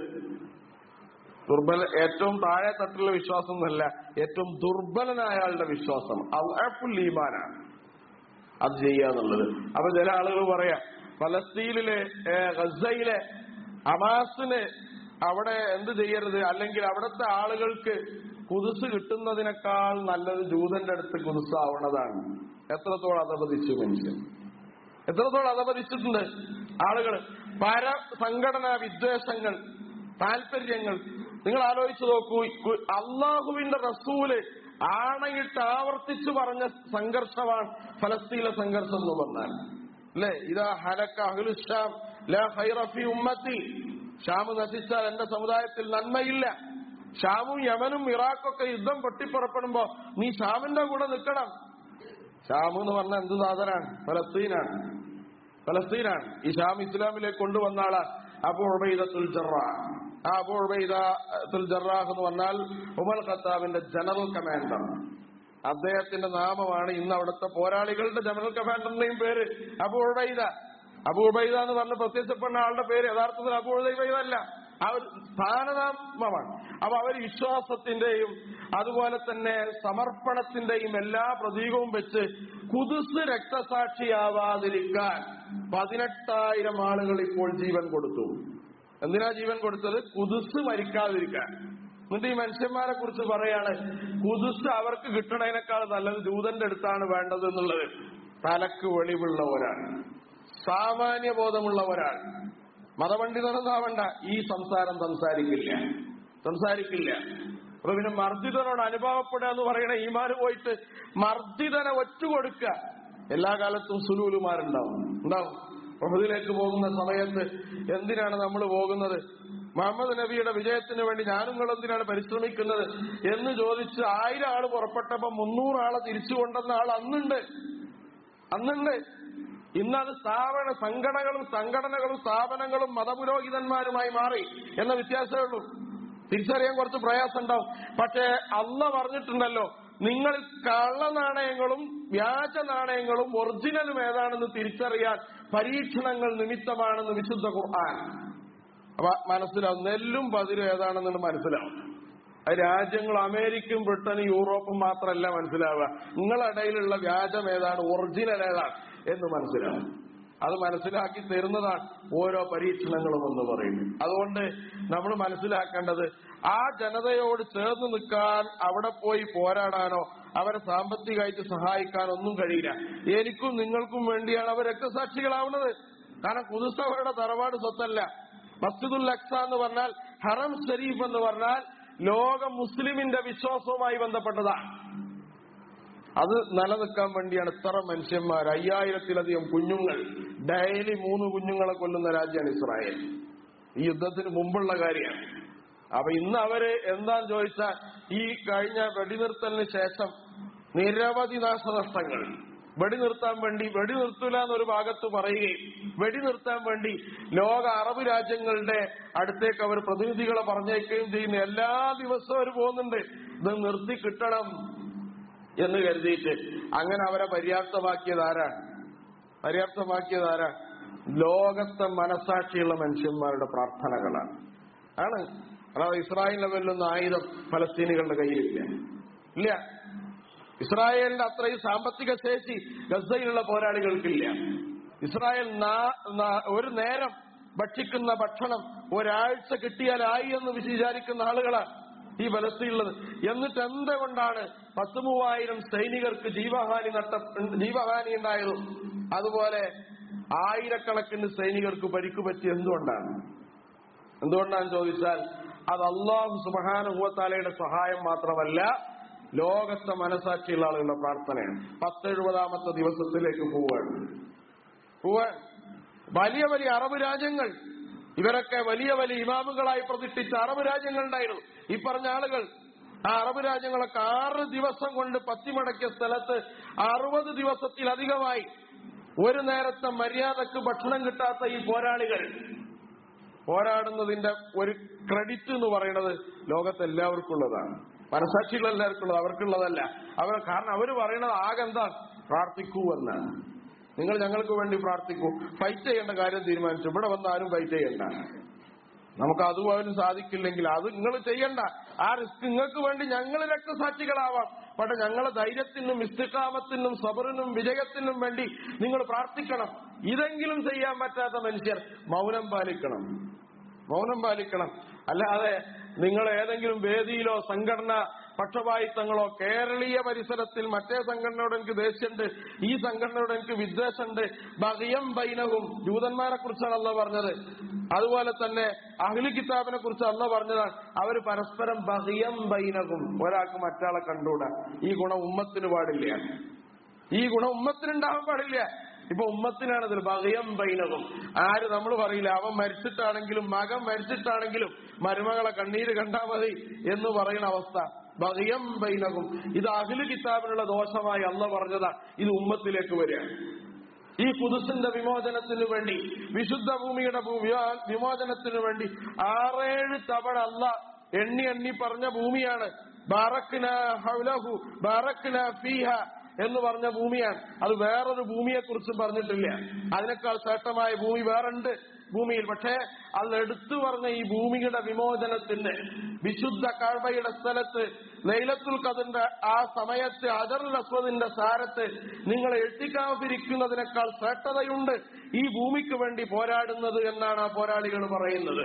ദുർബല ഏറ്റവും താഴെ തട്ടിലുള്ള വിശ്വാസം എന്നല്ല ഏറ്റവും ദുർബലനായ ആളുടെ വിശ്വാസം അൽഅഫുൽ ഈമാനാണ് അത് ചെയ്യാന്നുള്ളത് അപ്പൊ ചില ആളുകൾ പറയാ ഫലസ്തീനിലെ ഏ, ഗസയിലെ അമാസിന് അവിടെ എന്ത് ചെയ്യരുത് അല്ലെങ്കിൽ അവിടുത്തെ ആളുകൾക്ക് കുതിസ് കിട്ടുന്നതിനേക്കാൾ നല്ലത് ജൂതന്റെ അടുത്ത് കുതിസാവണതാണ് എത്രത്തോളം അധപതിച്ചു മനുഷ്യൻ എത്രത്തോളം അധപതിച്ചിട്ടുണ്ട് ആളുകൾ പര സംഘടനാ വിദ്വേഷങ്ങൾ താല്പര്യങ്ങൾ നിങ്ങൾ ആലോചിച്ചു നോക്കൂ കു- അള്ളാഹുവിന്റെ റസൂല് ആണയിട്ട് ആവർത്തിച്ചു പറഞ്ഞ സംഘർഷമാണ് ഫലസ്തീനിലെ സംഘർഷം എന്ന് പറഞ്ഞാൽ അല്ലെ ഇതാ ഹലക്ക അഹ്ലുശ്ശാം ലാ ഖൈറ ഫീ ഉമ്മത്തി ഷാം നശിച്ചാൽ എന്റെ സമുദായത്തിൽ നന്മയില്ല ഷാമും യമനും ഇറാഖൊക്കെ യുദ്ധം പൊട്ടിപ്പുറപ്പെടുമ്പോ നീ ഷാമിന്റെ കൂടെ നിൽക്കണം ഷാം എന്ന് പറഞ്ഞ എന്ത് സാധനാണ് ഫലസ്തീനാണ് ഫലസ്തീനാണ് ഈ ഷാം ഇസ്ലാമിലേക്ക് കൊണ്ടുവന്ന ആളാണ് അബു ഉബൈദത്തുൽ ജറാഹ് ആ അബു ഉബൈദത്തുൽ ജറാഹ് എന്ന് പറഞ്ഞാൽ ഉമർ ഖത്താബിന്റെ ജനറൽ കമാൻഡർ അദ്ദേഹത്തിന്റെ നാമമാണ് ഇന്ന് അവിടുത്തെ പോരാളികളുടെ ജനറൽ കമാൻഡറിന്റെയും പേര് അബു ഉബൈദ അബു ഉബൈദ എന്ന് പറഞ്ഞ് പ്രത്യക്ഷപ്പെടുന്ന ആളുടെ പേര് യഥാർത്ഥത്തിൽ അബു ഉബൈദ അല്ല ആ ഒരു സ്ഥാനനാമമാണ് അപ്പൊ അവർ വിശ്വാസത്തിന്റെയും അതുപോലെ തന്നെ സമർപ്പണത്തിന്റെയും എല്ലാ പ്രതീകവും വെച്ച് കുതിസ് രക്തസാക്ഷിയാവാതിരിക്കാൻ പതിനെട്ടായിരം ആളുകൾ ഇപ്പോൾ ജീവൻ കൊടുത്തു എന്തിനാ ജീവൻ കൊടുത്തത് കുതിസ് മരിക്കാതിരിക്കാൻ എന്നിട്ട് ഈ മനുഷ്യന്മാരെ കുറിച്ച് പറയാണ് കുതിസ് അവർക്ക് കിട്ടണതിനേക്കാൾ നല്ലത് ജൂതന്റെ അടുത്താണ് വേണ്ടത് എന്നുള്ളത് തലക്ക് വെളിവുള്ള ഒരാൾ സാമാന്യ ബോധമുള്ള ഒരാൾ മതപണ്ഡിതനെന്നാവണ്ട ഈ സംസാരം സംസാരിക്കില്ല സംസാരിക്കില്ല അപ്പൊ പിന്നെ മർദ്ദിതനോട് അനുഭവപ്പെടുക എന്ന് പറയണ ഈമാന് പോയിട്ട് മർദ്ദിതനെ ഒറ്റുകൊടുക്കുക എല്ലാ കാലത്തും സുലൂലുമാരുണ്ടാവും ഉണ്ടാവും പ്രഭുതിലേക്ക് പോകുന്ന സമയത്ത് എന്തിനാണ് നമ്മൾ പോകുന്നത് മുഹമ്മദ് നബിയുടെ വിജയത്തിന് വേണ്ടി ഞാനും നിങ്ങൾ എന്തിനാണ് പരിശ്രമിക്കുന്നത് എന്ന് ചോദിച്ച് ആയിരം ആള് പുറപ്പെട്ടപ്പോ മുന്നൂറ് ആളെ തിരിച്ചു കൊണ്ടുവന്ന ആൾ അന്നുണ്ട് അന്നുണ്ട് ഇന്നത് സ്ഥാപന സംഘടനകളും സംഘടനകളും സ്ഥാപനങ്ങളും മതപുരോഹിതന്മാരുമായി മാറി എന്ന വ്യത്യാസമേ ഉള്ളൂ തിരിച്ചറിയാൻ കുറച്ച് പ്രയാസം ഉണ്ടാവും പക്ഷേ അല്ല പറഞ്ഞിട്ടുണ്ടല്ലോ നിങ്ങൾ കള്ള നാണയങ്ങളും വ്യാജ നാണയങ്ങളും ഒറിജിനലും ഏതാണെന്ന് തിരിച്ചറിയാൻ പരീക്ഷണങ്ങൾ നിമിത്തമാണെന്ന് വിശുദ്ധ ഖുർആൻ അപ്പൊ മനസ്സിലാവും നെല്ലും പതിരും ഏതാണെന്ന് മനസ്സിലാവും അത് രാജ്യങ്ങൾ അമേരിക്കയും ബ്രിട്ടനും യൂറോപ്പും മാത്രമല്ല മനസ്സിലാവുക നിങ്ങളുടെ ഇടയിലുള്ള വ്യാജം ഏതാണ് ഒറിജിനൽ ഏതാണ് എന്ന് മനസ്സിലാവും അത് മനസ്സിലാക്കി തരുന്നതാണ് ഓരോ പരീക്ഷണങ്ങളും എന്ന് പറയുന്നത് അതുകൊണ്ട് നമ്മൾ മനസ്സിലാക്കേണ്ടത് ആ ജനതയോട് ചേർന്ന് നിൽക്കാൻ അവിടെ പോയി പോരാടാനോ അവരെ സാമ്പത്തികമായിട്ട് സഹായിക്കാനോ ഒന്നും കഴിയില്ല എനിക്കും നിങ്ങൾക്കും വേണ്ടിയാണ് അവർ രക്തസാക്ഷികളാവുന്നത് കാരണം കുതിസ് അവരുടെ തറവാട് സ്വത്തല്ല മസ്ജിദുൽ അക്സ എന്ന് പറഞ്ഞാൽ ഹറം ഷരീഫ് എന്ന് പറഞ്ഞാൽ ലോക മുസ്ലിമിന്റെ വിശ്വാസവുമായി ബന്ധപ്പെട്ടതാണ് അത് നിലനിൽക്കാൻ വേണ്ടിയാണ് ഇത്ര മനുഷ്യന്മാർ അയ്യായിരത്തിലധികം കുഞ്ഞുങ്ങൾ ഡെയിലി മൂന്ന് കുഞ്ഞുങ്ങളെ കൊല്ലുന്ന രാജ്യമാണ് ഇസ്രായേൽ ഈ യുദ്ധത്തിന് മുമ്പുള്ള കാര്യമാണ് അപ്പൊ ഇന്ന് അവര് എന്താന്ന് ചോദിച്ചാൽ ഈ കഴിഞ്ഞ വെടിനിർത്തലിന് ശേഷം നിരവധി നാശനഷ്ടങ്ങൾ വെടി നിർത്താൻ വേണ്ടി വെടി നിർത്തൂല എന്നൊരു ഭാഗത്ത് പറയുകയും വെടി നിർത്താൻ വേണ്ടി ലോക അറബ് രാജ്യങ്ങളുടെ അടുത്തേക്ക് അവർ പ്രതിനിധികളെ പറഞ്ഞേക്കുകയും ചെയ്യുന്നു എല്ലാ ദിവസവും അവർ പോകുന്നുണ്ട് ഇത് നിർത്തി കിട്ടണം എന്ന് കരുതിയിട്ട് അങ്ങനെ അവരെ പര്യാപ്തമാക്കിയത് ആരാണ് പര്യാപ്തമാക്കിയത് ആരാണ് ലോകത്തെ മനസാക്ഷിയുള്ള മനുഷ്യന്മാരുടെ പ്രാർത്ഥനകളാണ് ആണ് അല്ലാതെ ഇസ്രായേലിനെ വെല്ലുന്ന ആയുധം ഫലസ്തീനികളുടെ കയ്യിലില്ല ഇല്ല ഇസ്രായേലിന്റെ അത്രയും സാമ്പത്തിക ശേഷി ഗസയിലുള്ള പോരാളികൾക്കില്ല ഇസ്രായേൽ നാ- നാ- ഒരു നേരം ഭക്ഷിക്കുന്ന ഭക്ഷണം ഒരാഴ്ച കിട്ടിയാലായി എന്ന് വിചാരിക്കുന്ന ആളുകളാണ് ഈ ഫലസ്തീനുള്ളത് എന്നിട്ട് എന്തുകൊണ്ടാണ് പത്ത് മൂവായിരം സൈനികർക്ക് ജീവഹാനി നട്ട ജീവഹാനി ഉണ്ടായതും അതുപോലെ ആയിരക്കണക്കിന് സൈനികർക്ക് പരിക്ക് പറ്റി എന്തുകൊണ്ടാണ് എന്തുകൊണ്ടാന്ന് ചോദിച്ചാൽ അത് അള്ളാഹു സുബാനുഭവത്താലയുടെ സഹായം മാത്രമല്ല ലോകത്തെ മനസാക്ഷിയുള്ള ആളുകളുടെ പ്രാർത്ഥനയാണ് പത്തെഴുപതാമത്തെ ദിവസത്തിലേക്ക് പോവാണ് പോവാൻ വലിയ വലിയ അറബ് രാജ്യങ്ങൾ ഇവരൊക്കെ വലിയ വലിയ ഇമാമുകളായി പ്രതിഷ്ഠിച്ച അറബ് രാജ്യങ്ങളുണ്ടായിരുന്നു ഈ പറഞ്ഞ ആളുകൾ ആ അറബ് രാജ്യങ്ങളൊക്കെ ആറ് ദിവസം കൊണ്ട് പത്തിമടക്കിയ സ്ഥലത്ത് അറുപത് ദിവസത്തിലധികമായി ഒരു നേരത്തെ മര്യാദക്ക് ഭക്ഷണം കിട്ടാത്ത ഈ പോരാളികൾ പോരാടുന്നതിന്റെ ഒരു ക്രെഡിറ്റ് എന്ന് പറയുന്നത് ലോകത്ത് എല്ലാവർക്കും ഉള്ളതാണ് മനസാക്ഷിയുള്ള എല്ലാവർക്കും ഉള്ളത് അവർക്കുള്ളതല്ല അവർ കാരണം അവർ പറയുന്നത് ആകെ എന്താ പ്രാർത്ഥിക്കൂ എന്നാണ് നിങ്ങൾ ഞങ്ങൾക്ക് വേണ്ടി പ്രാർത്ഥിക്കൂ ഫൈറ്റ് ചെയ്യേണ്ട കാര്യം തീരുമാനിച്ചു ഇവിടെ വന്ന് ആരും ഫൈറ്റ് ചെയ്യണ്ട നമുക്ക് അതുപോലും സാധിക്കില്ലെങ്കിൽ അത് നിങ്ങൾ ചെയ്യണ്ട ആ റിസ്ക് നിങ്ങൾക്ക് വേണ്ടി ഞങ്ങൾ രക്തസാക്ഷികളാവാം പക്ഷെ ഞങ്ങളെ ധൈര്യത്തിനും ഇസ്തിക്കാമത്തിനും സബറിനും വിജയത്തിനും വേണ്ടി നിങ്ങൾ പ്രാർത്ഥിക്കണം ഇതെങ്കിലും ചെയ്യാൻ പറ്റാത്ത മനുഷ്യർ മൗനം പാലിക്കണം മൗനം പാലിക്കണം അല്ലാതെ നിങ്ങൾ ഏതെങ്കിലും വേദിയിലോ സംഘടന പക്ഷപാതിത്വങ്ങളോ കേരളീയ പരിസരത്തിൽ മറ്റേ സംഘടനയോട് എനിക്ക് ദേഷ്യമുണ്ട് ഈ സംഘടനയോട് എനിക്ക് വിദ്വേഷമുണ്ട് ബഹിയം ബൈനവും ജൂതന്മാരെ കുറിച്ചാണ് അല്ല പറഞ്ഞത് അതുപോലെ തന്നെ അഹ്ലി കിതാബിനെ കുറിച്ച് അല്ല പറഞ്ഞതാണ് അവർ പരസ്പരം ബഹിയം ബൈനകും ഒരാൾക്ക് മറ്റാളെ കണ്ടുകൂടാ ഈ ഗുണം ഉമ്മത്തിന് പാടില്ല ഈ ഗുണം ഉമ്മത്തിനുണ്ടാവാൻ പാടില്ല ഇപ്പൊ ഉമ്മത്തിനാണ് ഇതിൽ ബഹയം ബൈനകും ആര് നമ്മൾ പറയില്ല അവൻ മരിച്ചിട്ടാണെങ്കിലും മകൻ മരിച്ചിട്ടാണെങ്കിലും മരുമകളെ കണ്ണീര് കണ്ടാ മതി എന്ന് പറയുന്ന അവസ്ഥ ബഹയം ബൈനകും ഇത് അഖില് കിതാബിനുള്ള ദോഷമായി അല്ല പറഞ്ഞതാ ഇത് ഉമ്മത്തിലേക്ക് വരികയാണ് ഈ കുതിസിന്റെ വിമോചനത്തിനു വേണ്ടി വിശുദ്ധ ഭൂമിയുടെ ഭൂ- വിമോ- വിമോചനത്തിനു വേണ്ടി ആറേഴ് തവണ അല്ല എണ്ണി എണ്ണി പറഞ്ഞ ഭൂമിയാണ് ബാറക്കിന ഹൗലഹു ബാറക്കിന ഫീഹ എന്ന് പറഞ്ഞ ഭൂമിയാണ് അത് വേറൊരു ഭൂമിയെ കുറിച്ചും പറഞ്ഞിട്ടില്ല അതിനേക്കാൾ ശ്രേഷ്ഠമായ ഭൂമി വേറുണ്ട് ഭൂമിയിൽ പക്ഷേ അത് എടുത്തു പറഞ്ഞ ഈ ഭൂമിയുടെ വിമോചനത്തിന് വിശുദ്ധ കാഴ്വയുടെ സ്ഥലത്ത് ലൈലത്തുൽ ഖദറിന്റെ ആ സമയത്ത് അജറുൽ അസ്വദിന്റെ സാരത്ത് നിങ്ങൾ എഴുത്തിക്കാതിരിക്കുന്നതിനേക്കാൾ ശ്രേഷ്ഠതയുണ്ട് ഈ ഭൂമിക്ക് വേണ്ടി പോരാടുന്നത് എന്നാണ് ആ പോരാളികൾ പറയുന്നത്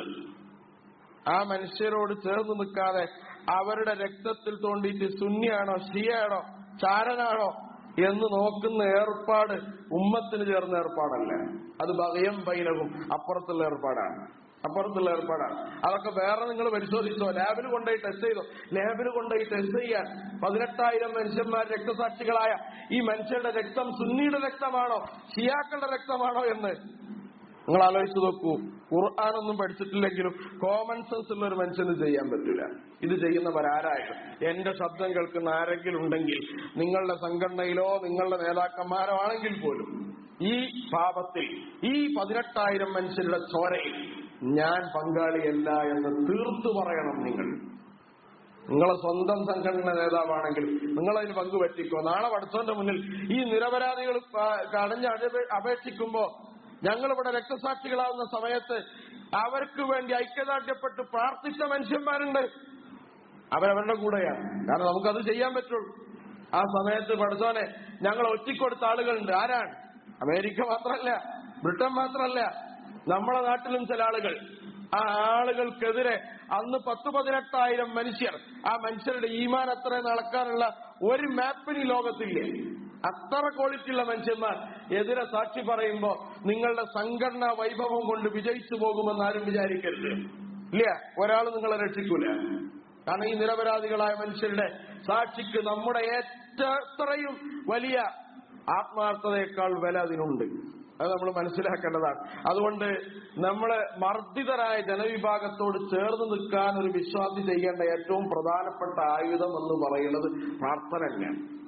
ആ മനുഷ്യരോട് ചേർന്ന് നിൽക്കാതെ അവരുടെ രക്തത്തിൽ തോണ്ടിയിട്ട് സുന്നിയാണോ ഷിയാണോ ചാരനാണോ എന്ന് നോക്കുന്ന ഏർപ്പാട് ഉമ്മത്തിന് ചേർന്ന ഏർപ്പാടല്ല അത് ഭയം ബൈനവും അപ്പുറത്തുള്ള ഏർപ്പാടാണ് അപ്പുറത്തുള്ള ഏർപ്പാടാണ് അതൊക്കെ വേറെ നിങ്ങൾ പരിശോധിച്ചോ ലാബിൽ കൊണ്ടുപോയി ടെസ്റ്റ് ചെയ്തോ ലാബിൽ കൊണ്ടുപോയി ടെസ്റ്റ് ചെയ്യാൻ പതിനെട്ടായിരം മനുഷ്യന്മാർ രക്തസാക്ഷികളായ ഈ മനുഷ്യരുടെ രക്തം സുന്നിയുടെ രക്തമാണോ ഷിയാക്കളുടെ രക്തമാണോ എന്ന് നിങ്ങൾ ആലോചിച്ച് നോക്കൂ ഖുർആാനൊന്നും പഠിച്ചിട്ടില്ലെങ്കിലും കോമൺ സെൻസ് ഉള്ള ഒരു മനുഷ്യന് ചെയ്യാൻ പറ്റില്ല ഇത് ചെയ്യുന്നവരാരായാലും എന്റെ ശബ്ദം കേൾക്കുന്ന ആരെങ്കിലും ഉണ്ടെങ്കിൽ നിങ്ങളുടെ സംഘടനയിലോ നിങ്ങളുടെ നേതാക്കന്മാരോ ആണെങ്കിൽ പോലും ഈ പാപത്തിൽ ഈ പതിനെട്ടായിരം മനുഷ്യരുടെ ചോരയിൽ ഞാൻ പങ്കാളിയല്ല എന്ന് തീർത്തു പറയണം നിങ്ങൾ നിങ്ങളെ സ്വന്തം സംഘടന നേതാവാണെങ്കിൽ നിങ്ങൾ അതിന് പങ്കുപറ്റിക്കോ നാളെ പഠിച്ചവന്റെ മുന്നിൽ ഈ നിരപരാധികൾ കടഞ്ഞ് അപേ- അപേക്ഷിക്കുമ്പോ ഞങ്ങളിവിടെ രക്തസാക്ഷികളാവുന്ന സമയത്ത് അവർക്ക് വേണ്ടി ഐക്യദാർഢ്യപ്പെട്ട് പ്രാർത്ഥിച്ച മനുഷ്യന്മാരുണ്ട് അവരവരുടെ കൂടെയാണ് കാരണം നമുക്കത് ചെയ്യാൻ പറ്റുള്ളൂ ആ സമയത്ത് പഠിച്ചോനെ ഞങ്ങൾ ഒറ്റിക്കൊടുത്ത ആളുകളുണ്ട് ആരാണ് അമേരിക്ക മാത്രമല്ല ബ്രിട്ടൻ മാത്രമല്ല നമ്മുടെ നാട്ടിലും ചില ആളുകൾ ആ ആളുകൾക്കെതിരെ അന്ന് പത്ത് പതിനെട്ടായിരം മനുഷ്യർ ആ മനുഷ്യരുടെ ഈമാൻ അത്ര നടക്കാനുള്ള ഒരു മാപ്പിന് ഈ ലോകത്തില്ലേ അത്ര ക്വാളിറ്റിയുള്ള മനുഷ്യന്മാർ എതിരെ സാക്ഷി പറയുമ്പോ നിങ്ങളുടെ സംഘടനാ വൈഭവം കൊണ്ട് വിജയിച്ചു പോകുമെന്ന് ആരും വിചാരിക്കരുത് ഇല്ല ഒരാൾ നിങ്ങളെ രക്ഷിക്കൂല കാരണം ഈ നിരപരാധികളായ മനുഷ്യരുടെ സാക്ഷിക്ക് നമ്മുടെ ഏറ്റവും വലിയ ആത്മാർത്ഥതയേക്കാൾ വില അതിനുണ്ട് അത് നമ്മൾ മനസ്സിലാക്കേണ്ടതാണ് അതുകൊണ്ട് നമ്മള് മർദ്ദിതരായ ജനവിഭാഗത്തോട് ചേർന്ന് നിൽക്കാൻ ഒരു വിശ്വാസി ചെയ്യേണ്ട ഏറ്റവും പ്രധാനപ്പെട്ട ആയുധം എന്ന് പറയുന്നത് പ്രാർത്ഥന തന്നെയാണ്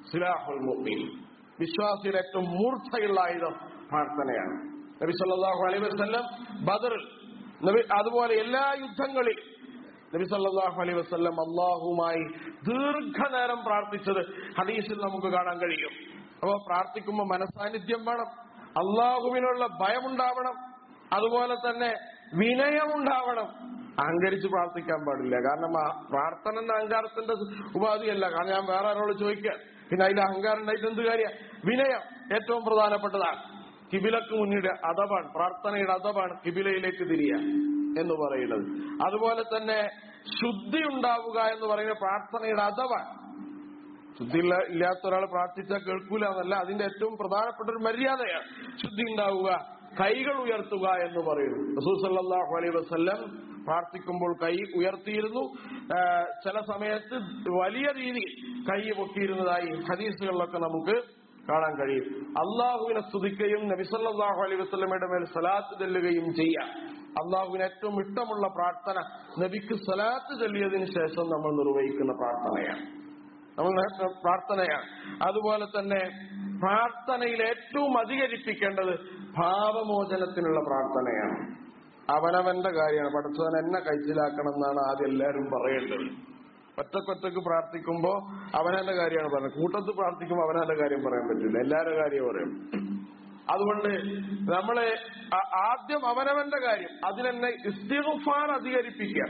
സിലാഹുൽ മുഅ്മിൻ വിശ്വാസിയുടെ ഏറ്റവും മൂർച്ചയുള്ള ആയുധം പ്രാർത്ഥനയാണ് നബി സല്ലല്ലാഹു അലൈഹി വസല്ലം ബദറിൽ നബി അതുപോലെ എല്ലാ യുദ്ധങ്ങളിൽ നബി സല്ലല്ലാഹു അലൈഹി വസല്ലം അള്ളാഹുമായി ദീർഘനേരം പ്രാർത്ഥിച്ചത് ഹദീസിൽ നമുക്ക് കാണാൻ കഴിയും അപ്പൊ പ്രാർത്ഥിക്കുമ്പോൾ മനസാന്നിധ്യം വേണം അള്ളാഹുവിനുള്ള ഭയമുണ്ടാവണം അതുപോലെ തന്നെ വിനയമുണ്ടാവണം അഹങ്കരിച്ച് പ്രാർത്ഥിക്കാൻ പാടില്ല കാരണം ആ പ്രാർത്ഥന എന്ന അഹങ്കാരത്തിന്റെ ഉപാധിയല്ല കാരണം ഞാൻ വേറെ ആരോട് ചോദിക്കാൻ പിന്നെ അതിൽ അഹങ്കാരം ഉണ്ടായിട്ട് എന്ത് കാര്യ വിനയം ഏറ്റവും പ്രധാനപ്പെട്ടതാണ് കിബിലക്ക് മുന്നിട്ട് അതവാണ് പ്രാർത്ഥനയുടെ അതവാണ് കിബിലയിലേക്ക് തിരിയ എന്ന് പറയുന്നത് അതുപോലെ തന്നെ ശുദ്ധി ഉണ്ടാവുക എന്ന് പറയുന്ന പ്രാർത്ഥനയുടെ അതവാണ് ശുദ്ധി ഇല്ല- ഇല്ലാത്ത ഒരാൾ പ്രാർത്ഥിച്ചാൽ കേൾക്കൂല എന്നല്ല അതിന്റെ ഏറ്റവും പ്രധാനപ്പെട്ട ഒരു മര്യാദയാണ് ശുദ്ധി ഉണ്ടാവുക കൈകൾ ഉയർത്തുക എന്ന് പറയുന്നു റസൂൽ സല്ലല്ലാഹു അലൈഹി വസല്ലം പ്രാർത്ഥിക്കുമ്പോൾ കൈ ഉയർത്തിയിരുന്നു ആ, ചില സമയത്ത് വലിയ രീതിയിൽ കൈ പൊക്കിയിരുന്നതായി ഹദീസുകളിലൊക്കെ നമുക്ക് കാണാൻ കഴിയും അള്ളാഹുവിനെ സ്തുതിക്കുകയും നബി സല്ലല്ലാഹു അലൈഹി വസല്ലമയുടെ മേൽ സലാത്ത് ചെല്ലുകയും ചെയ്യാം അള്ളാഹുവിന് ഏറ്റവും ഇഷ്ടമുള്ള പ്രാർത്ഥന നബിക്ക് സലാത്ത് ചൊല്ലിയതിനു ശേഷം നമ്മൾ നിർവഹിക്കുന്ന പ്രാർത്ഥനയാണ് നമ്മൾ നേരത്തെ പ്രാർത്ഥനയാണ് അതുപോലെ തന്നെ പ്രാർത്ഥനയിൽ ഏറ്റവും അധികരിപ്പിക്കേണ്ടത് ഭാവമോചനത്തിനുള്ള പ്രാർത്ഥനയാണ് അവനവന്റെ കാര്യമാണ് പഠിച്ചവൻ എന്നെ കഴിച്ചിലാക്കണം എന്നാണ് ആദ്യം എല്ലാവരും പറയേണ്ടത് ഒറ്റക്കൊറ്റക്ക് പ്രാർത്ഥിക്കുമ്പോ അവനവന്റെ കാര്യമാണ് പറയുന്നത് കൂട്ടത്തിൽ പ്രാർത്ഥിക്കുമ്പോൾ അവനവന്റെ കാര്യം പറയാൻ പറ്റില്ല എല്ലാവരുടെ കാര്യം പറയും അതുകൊണ്ട് നമ്മള് ആ- ആദ്യം അവനവന്റെ കാര്യം അതിനെന്നെ ഇസ്തിഗ്ഫാർ അധികരിപ്പിക്കുക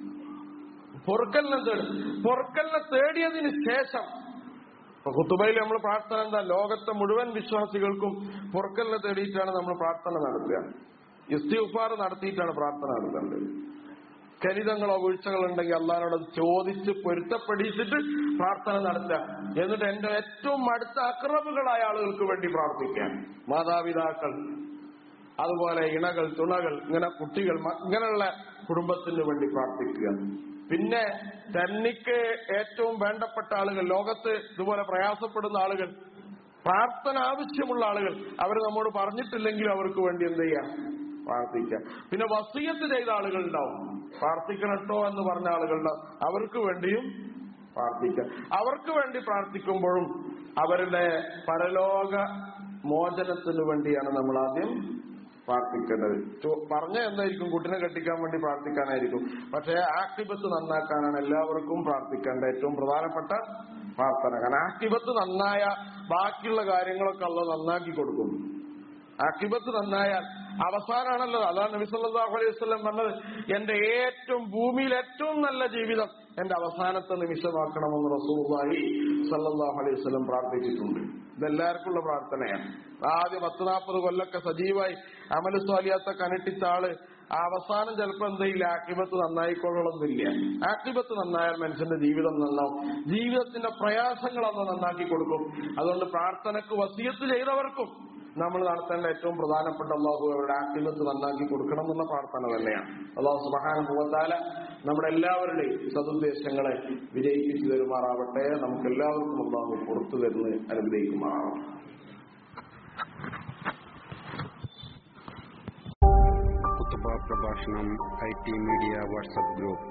പൊറുക്കലിനെ തേടും പൊറുക്കലിനെ തേടിയതിന് ശേഷം ഇപ്പൊ ഖുത്തുബയിൽ നമ്മൾ പ്രാർത്ഥന എന്താ ലോകത്തെ മുഴുവൻ വിശ്വാസികൾക്കും പൊറുക്കലിനെ തേടിയിട്ടാണ് നമ്മൾ പ്രാർത്ഥന നടത്തുക ഇസ്തിഫാർ നടത്തിയിട്ടാണ് പ്രാർത്ഥന നടത്തേണ്ടത് ഖലിതങ്ങളോ വീഴ്ചകളോ ഉണ്ടെങ്കിൽ അള്ളഹാനോട് അത് ചോദിച്ച് പൊരുത്തപ്പെടിച്ചിട്ട് പ്രാർത്ഥന നടത്തുക എന്നിട്ട് എന്റെ ഏറ്റവും അടുത്ത അക്രമുകളായ ആളുകൾക്ക് വേണ്ടി പ്രാർത്ഥിക്കാൻ മാതാപിതാക്കൾ അതുപോലെ ഇണകൾ തുണകൾ ഇങ്ങനെ കുട്ടികൾ മ- ഇങ്ങനെയുള്ള കുടുംബത്തിന് വേണ്ടി പ്രാർത്ഥിക്കുക പിന്നെ തന്നിക്ക് ഏറ്റവും വേണ്ടപ്പെട്ട ആളുകൾ ലോകത്ത് ഇതുപോലെ പ്രയാസപ്പെടുന്ന ആളുകൾ പ്രാർത്ഥന ആവശ്യമുള്ള ആളുകൾ അവർ നമ്മോട് പറഞ്ഞിട്ടില്ലെങ്കിൽ അവർക്ക് വേണ്ടി എന്ത് ചെയ്യാം പ്രാർത്ഥിക്കാം പിന്നെ വസീയത്ത് ചെയ്ത ആളുകൾ ഉണ്ടാവും പ്രാർത്ഥിക്കണട്ടോ എന്ന് പറഞ്ഞ ആളുകളുണ്ടാവും അവർക്ക് വേണ്ടിയും പ്രാർത്ഥിക്കാം അവർക്ക് വേണ്ടി പ്രാർത്ഥിക്കുമ്പോഴും അവരുടെ പരലോക മോചനത്തിന് വേണ്ടിയാണ് നമ്മൾ ആദ്യം പ്രാർത്ഥിക്കേണ്ടത് ചോ- പറഞ്ഞ എന്തായിരിക്കും കുട്ടിനെ കെട്ടിക്കാൻ വേണ്ടി പ്രാർത്ഥിക്കാനായിരിക്കും പക്ഷേ ആക്ടിബത്ത് നന്നാക്കാനാണ് എല്ലാവർക്കും പ്രാർത്ഥിക്കേണ്ട ഏറ്റവും പ്രധാനപ്പെട്ട പ്രാർത്ഥന കാരണം ആക്ടിബത്ത് നന്നായ ബാക്കിയുള്ള കാര്യങ്ങളൊക്കെ അല്ല നന്നാക്കി കൊടുക്കും ആക്കിബത്ത് നന്നായാൽ അവസാനാണല്ലോ അതാണ് നബി സല്ലല്ലാഹു അലൈഹി വസല്ലം പറഞ്ഞത് എന്റെ ഏറ്റവും ഭൂമിയിൽ ഏറ്റവും നല്ല ജീവിതം എന്റെ അവസാനത്തെ നിമിഷമാക്കണമെന്ന് റസൂലുള്ളാഹി സല്ലല്ലാഹു അലൈഹി വസല്ലം പ്രാർത്ഥിച്ചിട്ടുണ്ട് ഇതെല്ലാവർക്കും ഉള്ള പ്രാർത്ഥനയാണ് ആദ്യം പത്ത് നാൽപ്പത് കൊല്ലൊക്കെ സജീവായി അമല് സ്വാലിയാത്തൊക്കെ അനുഷ്ഠിച്ച ആള് ആ അവസാനം ചിലപ്പോ എന്തെങ്കിലും ആക്കിബത്ത് നന്നായിക്കൊള്ളണമെന്നില്ല ആക്കിബത്ത് നന്നായാൽ മനുഷ്യന്റെ ജീവിതം നന്നാവും ജീവിതത്തിന്റെ പ്രയാസങ്ങളൊന്ന് നന്നാക്കി കൊടുക്കും അതുകൊണ്ട് പ്രാർത്ഥനക്ക് വസീയത്ത് ചെയ്തവർക്കും നമ്മൾ നടത്തേണ്ട ഏറ്റവും പ്രധാനപ്പെട്ട അള്ളാഹു അവരുടെ ആക്ടിവത്ത് നന്നാക്കി കൊടുക്കണം എന്നുള്ള പ്രാർത്ഥന തന്നെയാണ് അള്ളാഹു സുബഹാന ഭൂവത്താല നമ്മുടെ എല്ലാവരുടെയും സതുദ്ദേശങ്ങളെ വിജയിപ്പിച്ചു തരുമാറാവട്ടെ നമുക്ക് എല്ലാവർക്കും അള്ളാഹു പുറത്തു തരുന്ന് അനുഗ്രഹിക്കുമാറാവട്ടെ കുത്തുബ പ്രഭാഷണം I T media WhatsApp group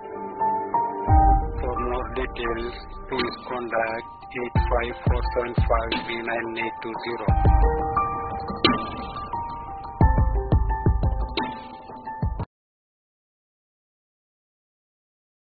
for more details please contact eight five four seven five three nine eight two zero